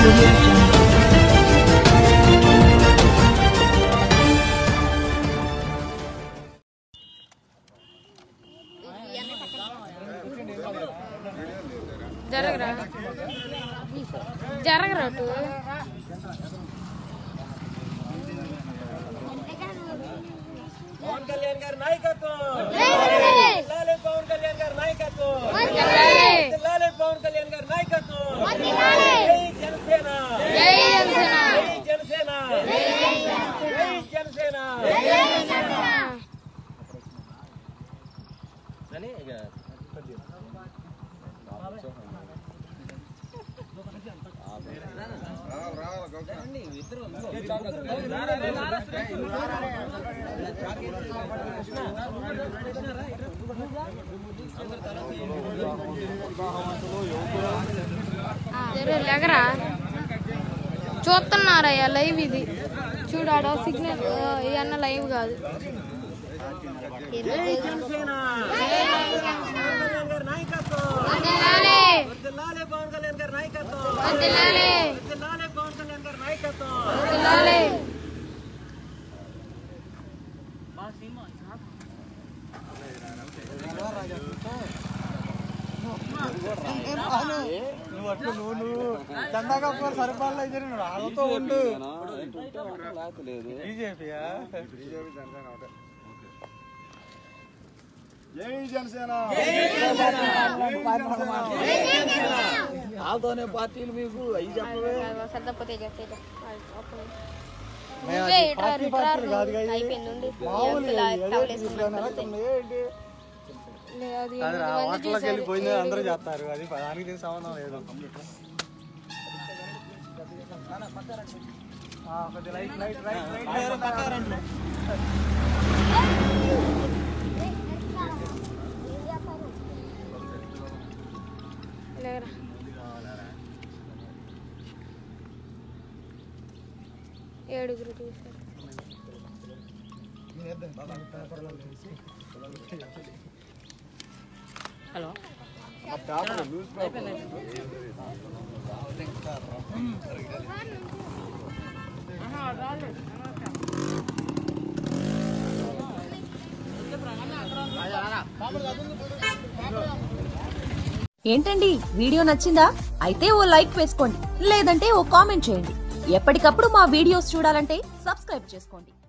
audio jungle. జరగరా జరగరా అటు పవన్ కళ్యాణ్ గారి నాయకత్వం జై లాలే పవన్ కళ్యాణ్ గారి నాయకత్వం జై లాలే పవన్ కళ్యాణ్ గారి నాయకత్వం జై జనసేన జై జనసేన జై జనసేన జై జనసేన అని ఇక జర లేకరా చూస్తున్నారయ్యా లైవ్ ఇది చూడాడ సిగ్నల్ ఇవన్న లైవ్ కాదు జై జనసేన పవన్ కళ్యాణ్ గారి నాయకత్వం వదిలాలే లాలే పవన్ కళ్యాణ్ గారి నాయకత్వం వదిలాలే లాలే పవన్ కళ్యాణ్ గారి నాయకత్వం వదిలాలే నువ్వు అట్లా నువ్వు నువ్వు చందాకప్పుడు సరిపాలన అయితే నువ్వు ఆడతో ఉండు బీజేపీయా జై జనసేన వాళ్ళతోనే పార్టీలు మీకు అవి చెప్పవే సర్దపోతే చెప్తే మేము నువ్వే అది ఇట్రా, పార్టీ ఇట్రా, పార్టీలు కాదు కదా ఇవి. అయిపోయింది ఉండు. మామూలు ఇలా ఇవి. ఏదో టవల్ తీసుకుని వేసుకున్నాను వెనక్కి ఉంది. ఏంటి లే, అది అది రా, ఎనిమిది మంది హోటల్లోకి చూశారు. వెళ్ళిపోయింది అందరూ చేస్తారు అది దానికి దీనికి సంబంధం లేదు ఆ, కొద్ది లైట్ లైట్ రైట్ రైట్ పక్క రండి లేరా ఏడుగురు చూశారు ఏంటండి వీడియో నచ్చిందా అయితే ఓ లైక్ వేసుకోండి లేదంటే ఓ కామెంట్ చేయండి ఎప్పటికప్పుడు మా వీడియోస్ చూడాలంటే సబ్స్క్రైబ్ చేసుకోండి